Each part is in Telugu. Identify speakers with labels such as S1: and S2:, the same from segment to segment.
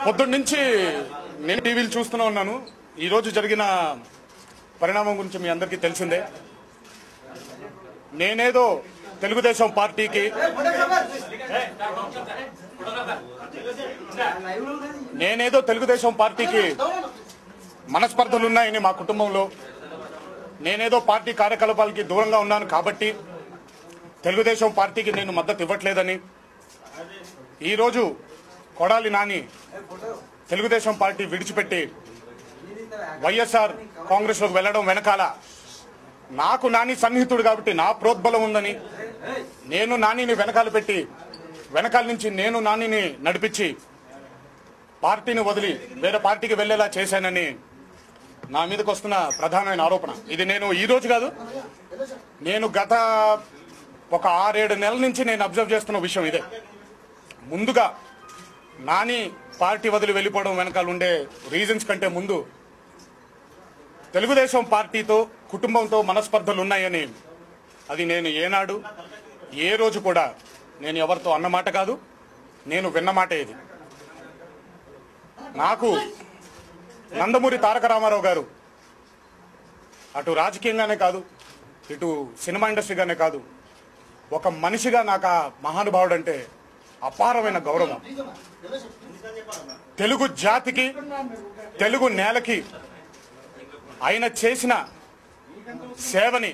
S1: పొద్దున్న నుంచి నేను టీవీలు చూస్తూనే ఉన్నాను ఈ రోజు జరిగిన పరిణామం గురించి మీ అందరికీ తెలిసిందే నేనేదో తెలుగుదేశం పార్టీకి నేనేదో తెలుగుదేశం పార్టీకి మనస్పర్ధలు ఉన్నాయని మా కుటుంబంలో నేనేదో పార్టీ కార్యకలాపాలకి దూరంగా ఉన్నాను కాబట్టి తెలుగుదేశం పార్టీకి నేను మద్దతు ఇవ్వట్లేదని ఈరోజు కొడాలి నాని తెలుగుదేశం పార్టీ విడిచిపెట్టి వైఎస్ఆర్ కాంగ్రెస్ లోకి వెళ్లడం వెనకాల నాకు నాని సన్నిహితుడు కాబట్టి నా ప్రోద్బలం ఉందని నేను నానిని వెనకాల పెట్టి వెనకాల నుంచి నేను నానిని నడిపించి పార్టీని వదిలి వేరే పార్టీకి వెళ్లేలా చేశానని నా మీదకి వస్తున్న ప్రధానమైన ఆరోపణ ఇది నేను ఈ రోజు కాదు నేను గత ఒక ఆరేడు నెలల నుంచి నేను అబ్జర్వ్ చేస్తున్న విషయం ఇదే ముందుగా నాని పార్టీ వదిలి వెళ్ళిపోవడం వెనకాల ఉండే రీజన్స్ కంటే ముందు తెలుగుదేశం పార్టీతో కుటుంబంతో మనస్పర్ధలు ఉన్నాయని అది నేను ఏనాడు ఏ రోజు కూడా నేను ఎవరితో అన్నమాట కాదు నేను విన్నమాట ఇది నాకు నందమూరి తారక రామారావు గారు అటు రాజకీయంగానే కాదు ఇటు సినిమా ఇండస్ట్రీగానే కాదు ఒక మనిషిగా నాకు ఆ మహానుభావుడు అంటే అపారమైన గౌరవం తెలుగు జాతికి తెలుగు నేలకి ఆయన చేసిన సేవని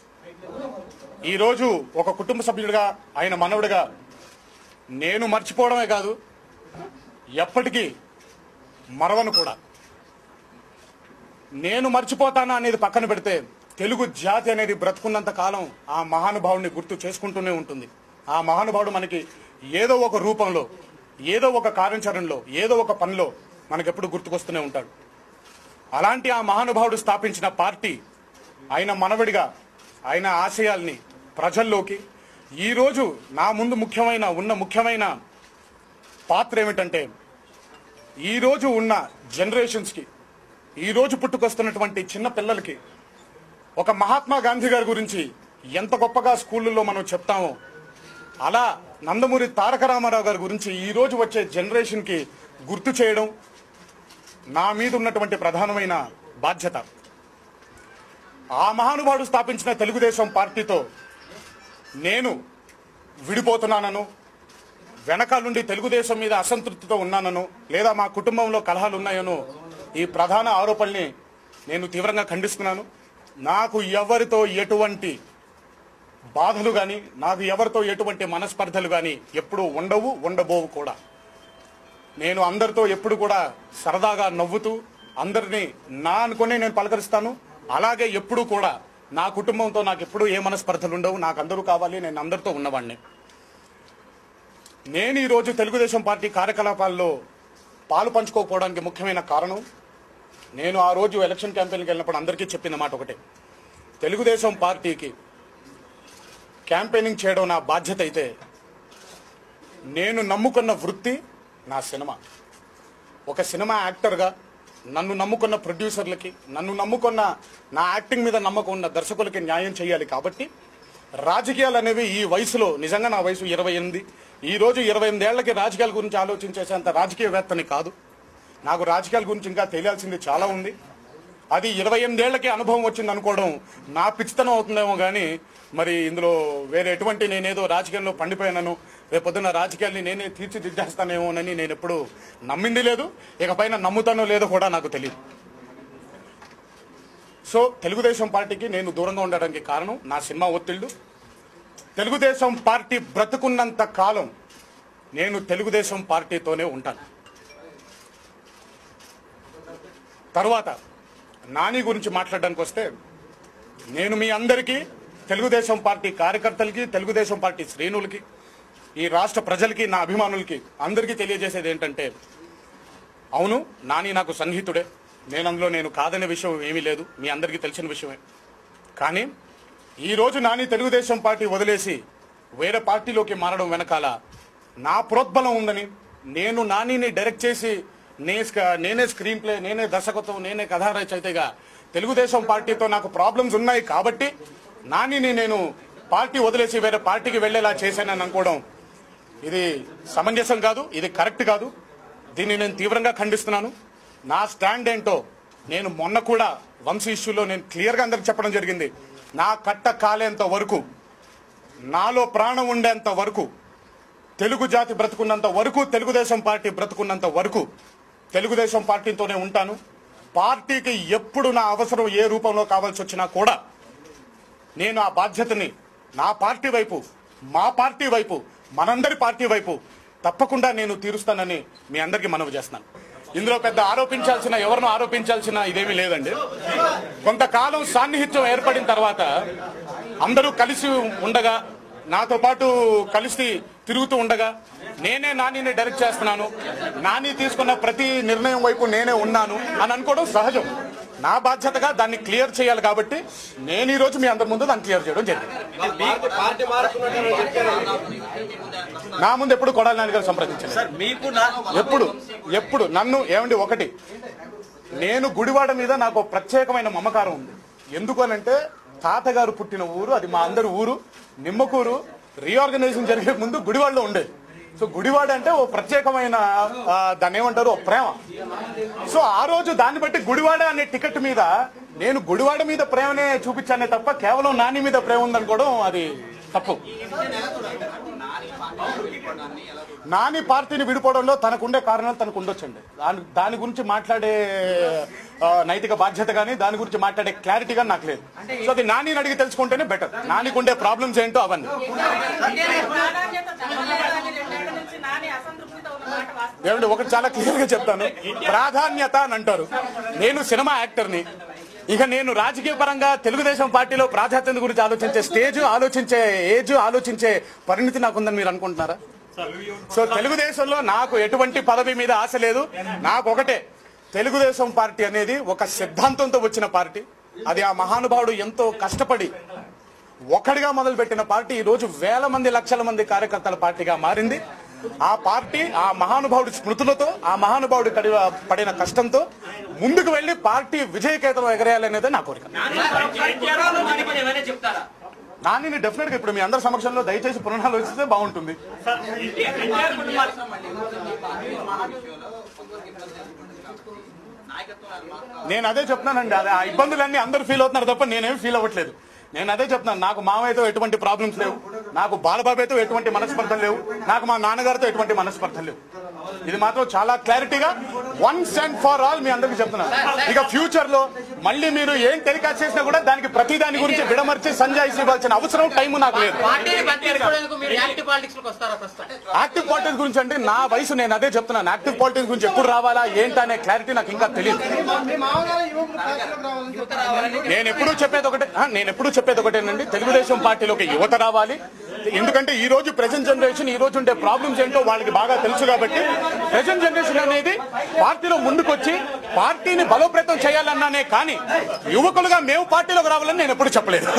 S1: ఈరోజు ఒక కుటుంబ సభ్యుడిగా ఆయన మనవుడిగా నేను మర్చిపోవడమే కాదు ఎప్పటికీ మరవను కూడా నేను మర్చిపోతానా అనేది పక్కన పెడితే తెలుగు జాతి అనేది బ్రతుకున్నంత కాలం ఆ మహానుభావుడిని గుర్తు చేసుకుంటూనే ఉంటుంది ఆ మహానుభావుడు మనకి ఏదో ఒక రూపంలో ఏదో ఒక కార్యాచరణలో ఏదో ఒక పనిలో మనకెప్పుడు గుర్తుకొస్తూనే ఉంటాడు అలాంటి ఆ మహానుభావుడు స్థాపించిన పార్టీ ఆయన మనవడిగా ఆయన ఆశయాల్ని ప్రజల్లోకి ఈరోజు నా ముందు ముఖ్యమైన ఉన్న ముఖ్యమైన పాత్ర ఏమిటంటే ఈరోజు ఉన్న జనరేషన్స్కి ఈరోజు పుట్టుకొస్తున్నటువంటి చిన్న పిల్లలకి ఒక మహాత్మా గాంధీ గారి గురించి ఎంత గొప్పగా స్కూళ్ళల్లో మనం చెప్తామో అలా నందమూరి తారక రామారావు గారి గురించి ఈ రోజు వచ్చే జనరేషన్కి గుర్తు చేయడం నా మీద ఉన్నటువంటి ప్రధానమైన బాధ్యత ఆ మహానుభావుడు స్థాపించిన తెలుగుదేశం పార్టీతో నేను విడిపోతున్నానను వెనకాల నుండి తెలుగుదేశం మీద అసంతృప్తితో ఉన్నానను లేదా మా కుటుంబంలో కలహాలు ఉన్నాయనో ఈ ప్రధాన ఆరోపణల్ని నేను తీవ్రంగా ఖండిస్తున్నాను నాకు ఎవరితో ఎటువంటి బాధలు కానీ నాకు ఎవరితో ఎటువంటి మనస్పర్ధలు కానీ ఎప్పుడూ ఉండవు ఉండబోవు కూడా నేను అందరితో ఎప్పుడు కూడా సరదాగా నవ్వుతూ అందరినీ నా అనుకునే నేను పలకరిస్తాను అలాగే ఎప్పుడు కూడా నా కుటుంబంతో నాకు ఎప్పుడు ఏ మనస్పర్ధలు ఉండవు నాకు అందరూ కావాలి నేను అందరితో ఉన్నవాడిని నేను ఈరోజు తెలుగుదేశం పార్టీ కార్యకలాపాల్లో పాలు పంచుకోకపోవడానికి ముఖ్యమైన కారణం నేను ఆ రోజు ఎలక్షన్ క్యాంపెయిన్కి వెళ్ళినప్పుడు అందరికీ చెప్పిన మాట ఒకటే తెలుగుదేశం పార్టీకి క్యాంపెయినింగ్ చేయడం నా బాధ్యత అయితే నేను నమ్ముకున్న వృత్తి నా సినిమా ఒక సినిమా యాక్టర్గా నన్ను నమ్ముకున్న ప్రొడ్యూసర్లకి నన్ను నమ్ముకున్న నా యాక్టింగ్ మీద నమ్మకం ఉన్న దర్శకులకి న్యాయం చేయాలి కాబట్టి రాజకీయాలు అనేవి ఈ వయసులో నిజంగా నా వయసు ఇరవై ఎనిమిది ఈ రోజు ఇరవై ఎనిమిదేళ్లకి రాజకీయాల గురించి ఆలోచించేసేంత రాజకీయవేత్తని కాదు నాకు రాజకీయాల గురించి ఇంకా తెలియాల్సింది చాలా ఉంది అది ఇరవై ఎనిమిదేళ్లకి అనుభవం వచ్చింది అనుకోవడం నా పిచ్చితనం అవుతుందేమో కానీ మరి ఇందులో వేరే ఎటువంటి నేనేదో రాజకీయంలో పండిపోయానను రేపొద్దున రాజకీయాల్ని నేనే తీర్చిదిద్దేస్తానేమోనని నేను ఎప్పుడు నమ్మింది లేదు ఇకపైన నమ్ముతానో లేదో కూడా నాకు తెలియదు సో తెలుగుదేశం పార్టీకి నేను దూరంగా ఉండడానికి కారణం నా సినిమా ఒత్తిళ్లు తెలుగుదేశం పార్టీ బ్రతుకున్నంత కాలం నేను తెలుగుదేశం పార్టీతోనే ఉంటాను తర్వాత నాని గురించి మాట్లాడడానికి వస్తే నేను మీ అందరికీ తెలుగుదేశం పార్టీ కార్యకర్తలకి తెలుగుదేశం పార్టీ శ్రేణులకి ఈ రాష్ట్ర ప్రజలకి నా అభిమానులకి అందరికీ తెలియజేసేది ఏంటంటే అవును నాని నాకు సన్నిహితుడే నేను అందులో నేను కాదనే విషయం ఏమీ లేదు మీ అందరికీ తెలిసిన విషయమే కానీ ఈ రోజు నాని తెలుగుదేశం పార్టీ వదిలేసి వేరే పార్టీలోకి మారడం వెనకాల నా ప్రోద్బలం ఉందని నేను నానిని డైరెక్ట్ చేసి నే స్క- నేనే స్క్రీన్ ప్లే నేనే దర్శకత్వం నేనే కథా రచయితగా తెలుగుదేశం పార్టీతో నాకు ప్రాబ్లమ్స్ ఉన్నాయి కాబట్టి నానిని నేను పార్టీ వదిలేసి వేరే పార్టీకి వెళ్లేలా చేశానని అనుకోవడం ఇది సమంజసం కాదు ఇది కరెక్ట్ కాదు దీన్ని నేను తీవ్రంగా ఖండిస్తున్నాను నా స్టాండ్ ఏంటో నేను మొన్న కూడా వంశీ ఇష్యూలో నేను క్లియర్గా అందరికి చెప్పడం జరిగింది నా కట్ట కాలేంత వరకు నాలో ప్రాణం ఉండేంత వరకు తెలుగు జాతి బ్రతుకున్నంత వరకు తెలుగుదేశం పార్టీ బ్రతుకున్నంత వరకు తెలుగుదేశం పార్టీతోనే ఉంటాను పార్టీకి ఎప్పుడు నా అవసరం ఏ రూపంలో కావాల్సి వచ్చినా కూడా నేను ఆ బాధ్యతని నా పార్టీ వైపు మా పార్టీ వైపు మనందరి పార్టీ వైపు తప్పకుండా నేను తీరుస్తానని మీ అందరికీ మనవి చేస్తున్నాను ఇందులో పెద్ద ఆరోపించాల్సిన ఎవరినో ఆరోపించాల్సిన ఇదేమీ లేదండి కొంతకాలం సాన్నిహిత్యం ఏర్పడిన తర్వాత అందరూ కలిసి ఉండగా నాతో పాటు కలిసి తిరుగుతూ ఉండగా నేనే నానిని డైరెక్ట్ చేస్తున్నాను నాని తీసుకున్న ప్రతి నిర్ణయం వైపు నేనే ఉన్నాను అని అనుకోవడం సహజం నా బాధ్యతగా దాన్ని క్లియర్ చేయాలి కాబట్టి నేను ఈ రోజు మీ అందరి ముందు దాన్ని క్లియర్ చేయడం జరిగింది
S2: పార్టీ పార్టీ మారుతున్నట్టు చెప్పారు
S1: నా ముందు ఎప్పుడు కొడాలి నాని గారు సంప్రదించలేదు
S2: సార్ మీకు నా
S1: ఎప్పుడు ఎప్పుడు నన్ను ఏమండి ఒకటి నేను గుడివాడ మీద నాకు ఒక ప్రత్యేకమైన మమకారం ఉంది ఎందుకు అనంటే తాతగారు పుట్టిన ఊరు అది మా అందరి ఊరు నిమ్మకూరు రీఆర్గనైజేషన్ జరిగే ముందు గుడివాడలో ఉండేది సో గుడివాడ అంటే ఓ ప్రత్యేకమైన ఆ, దాన్ని ఏమంటారు ఓ ప్రేమ సో ఆ రోజు దాన్ని బట్టి గుడివాడ అనే టికెట్ మీద నేను గుడివాడ మీద ప్రేమనే చూపించానే తప్ప కేవలం నాని మీద ప్రేమ ఉందనుకోవడం అది తప్పు నాని పార్టీని విడిపోవడంలో తనకుండే కారణాలు తనకు ఉండొచ్చండి దాని దాని గురించి మాట్లాడే ఆ, నైతిక బాధ్యత కానీ దాని గురించి మాట్లాడే క్లారిటీ కానీ నాకు లేదు సో అది నాని అడిగి తెలుసుకుంటేనే బెటర్ నానికి ఉండే ప్రాబ్లమ్స్ ఏంటో అవన్నీ
S3: ప్రాధాన్యత చంద్రబాబు రెండేళ్ల నుంచి నాని అసంతృప్తితో ఉన్న మాట వాస్తవం
S1: ఏమంటే ఒకటి చాలా క్లియర్ గా చెప్తాను ప్రాధాన్యత అని అంటారు నేను సినిమా యాక్టర్ని ఇక నేను రాజకీయ పరంగా తెలుగుదేశం పార్టీలో ప్రాధాన్యత గురించి ఆలోచించే స్టేజ్ ఆలోచించే ఏజ్ ఆలోచించే పరిణితి నాకుందని మీరు అనుకుంటున్నారా సో తెలుగుదేశంలో నాకు ఎటువంటి పదవి మీద ఆశ లేదు నాకు ఒకటే తెలుగుదేశం పార్టీ అనేది ఒక సిద్ధాంతంతో వచ్చిన పార్టీ అది ఆ మహానుభావుడు ఎంతో కష్టపడి ఒకటిగా మొదలుపెట్టిన పార్టీ ఈ రోజు వేల మంది లక్షల మంది కార్యకర్తల పార్టీగా మారింది ఆ పార్టీ ఆ మహానుభావుడి స్మృతులతో ఆ మహానుభావుడి కడి- పడిన కష్టంతో ముందుకు వెళ్లి పార్టీ విజయకేతలు ఎగరేయాలనేది నా కోరిక
S2: ఏమైనా చెప్తారా
S1: నాని డెఫినెట్ గా ఇప్పుడు మీ అందరి సమక్షంలో దయచేసి పునరాలోచిస్తే బాగుంటుంది నేను అదే చెప్తున్నానండి అదే ఆ ఇబ్బందులన్నీ అందరూ ఫీల్ అవుతున్నారు తప్ప నేనేం ఫీల్ అవ్వట్లేదు నేను అదే చెప్తున్నాను నాకు మామయ్యతో ఎటువంటి ప్రాబ్లమ్స్ లేవు నాకు బాలబాబాయ్తో ఎటువంటి మనస్పర్ధలు లేవు నాకు మా నాన్నగారితో ఎటువంటి మనస్పర్ధలు లేవు ఇది మాత్రం చాలా క్లారిటీగా వన్స్ అండ్ ఫర్ ఆల్ మీ అందరికీ చెప్తున్నాను ఇక ఫ్యూచర్ లో మళ్ళీ మీరు ఏం టెలికాస్ట్ చేసినా కూడా దానికి ప్రతి దాని గురించి విడమర్చి సంజాయిషి ఇవ్వాల్సిన అవసరం టైం నాకు లేదు
S4: పార్టీని బతికేసుకోవడానికి మీరు యాక్టివ్ పాలిటిక్స్ లోకి వస్తారా ప్రస్తుతం
S1: యాక్టివ్ పాలిటిక్స్ గురించి అంటే నా వయసు నేను అదే చెప్తున్నాను యాక్టివ్ పాలిటిక్స్ గురించి ఎప్పుడు రావాలా ఏంటనే క్లారిటీ నాకు ఇంకా తెలియదు నేను ఎప్పుడూ చెప్పేది ఒకటే ఆ, నేను ఎప్పుడూ చెప్పేది ఒకటేనండి తెలుగుదేశం పార్టీలోకి యువత రావాలి ఎందుకంటే ఈ రోజు ప్రెసెంట్ జనరేషన్ ఈ రోజు ఉండే ప్రాబ్లమ్స్ ఏంటో వాళ్ళకి బాగా తెలుసు కాబట్టి ప్రెసెంట్ జనరేషన్ అనేది పార్టీలో ముందుకొచ్చి పార్టీని బలోపేతం చేయాలన్నానే కానీ యువకులుగా మేము పార్టీలోకి రావాలని నేను ఎప్పుడు చెప్పలేదు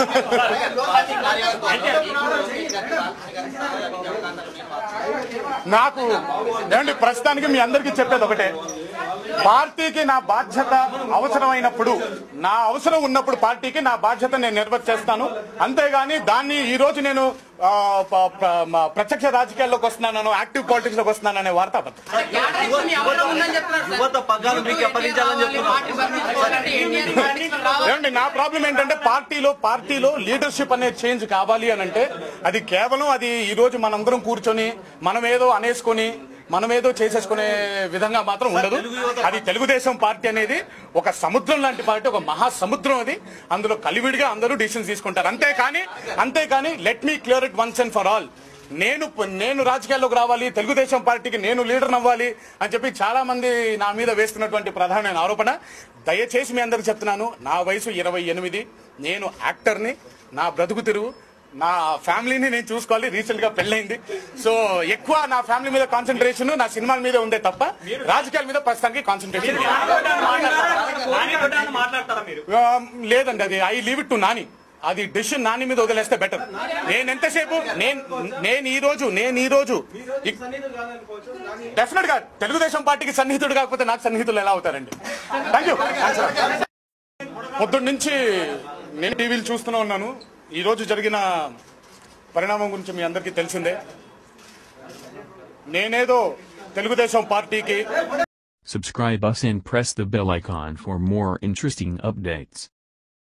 S1: నాకు ఏమండి ప్రస్తుతానికి మీ అందరికీ చెప్పేది ఒకటే పార్టీకి నా బాధ్యత అవసరమైనప్పుడు నా అవసరం ఉన్నప్పుడు పార్టీకి నా బాధ్యత నేను నెరవేర్చేస్తాను అంతేగాని దాన్ని ఈ రోజు నేను ఆ, ప- ప- మా ప్రత్యక్ష రాజకీయాల్లోకి వస్తున్నాను యాక్టివ్ పాలిటిక్స్ లోకి వస్తున్నాను అనే వార్త అబద్ధం
S4: క్యాడరేషన్ మీ అవసరం ఉందని చెప్తున్నారు సార్.
S2: యువత పగ్గాలు మీకు అప్పగించాలని చెప్తున్నారు
S4: పార్టీ బతికేసుకోవాలంటే ఇండియన్ పాలిటిక్స్ లో రావాలి
S1: ఏమండి నా ప్రాబ్లం ఏంటంటే పార్టీలో పార్టీలో లీడర్షిప్ అనేది చేంజ్ కావాలి అని అంటే అది కేవలం అది ఈ రోజు మనందరం కూర్చొని మనం ఏదో అనేసుకొని మనం ఏదో చేసేసుకునే విధంగా మాత్రం ఉండదు అది తెలుగుదేశం పార్టీ అనేది ఒక సముద్రం లాంటి పార్టీ ఒక మహాసముద్రం అది అందులో కలివిడిగా అందరూ డిసిషన్స్ తీసుకుంటారు అంతేకాని అంతేకాని let me clear it once and for all నేను నేను రాజకీయాల్లోకి రావాలి తెలుగుదేశం పార్టీకి నేను లీడర్ అవ్వాలి అని చెప్పి చాలా మంది నా మీద వేస్తున్నటువంటి ప్రధానమైన ఆరోపణ దయచేసి మీ అందరికి చెప్తున్నాను నా వయసు ఇరవై ఎనిమిది నేను యాక్టర్ని నా బ్రతుకు తిరుగు నా ఫ్యామిలీని నేను చూసుకోవాలి రీసెంట్ గా పెళ్ళైంది సో ఎక్కువ నా ఫ్యామిలీ మీద కాన్సన్ట్రేషన్ నా సినిమాల మీద ఉందే తప్ప రాజకీయాల మీద ప్రస్తుతానికి కాన్సన్ట్రేషన్
S2: మాట్లాడతారా మీరు
S1: లేదండి అది I leave it to Nani అది డెసిషన్ నాని మీద వదిలేస్తే బెటర్ నేను ఎంతసేపు నేను నేను ఈ రోజు నేను ఈ రోజు డెఫినెట్ గా తెలుగుదేశం పార్టీకి సన్నిహితుడు కాకపోతే నాకు సన్నిహితులు ఎలా అవుతారండి థ్యాంక్ యూ పొద్దున్న నుంచి నేను టీవీలు చూస్తూనే ఉన్నాను ఈ రోజు జరిగిన పరిణామం గురించి మీ అందరికీ తెలిసిందే నేనేదో తెలుగుదేశం పార్టీకి
S5: Subscribe us and press the bell icon for more interesting updates.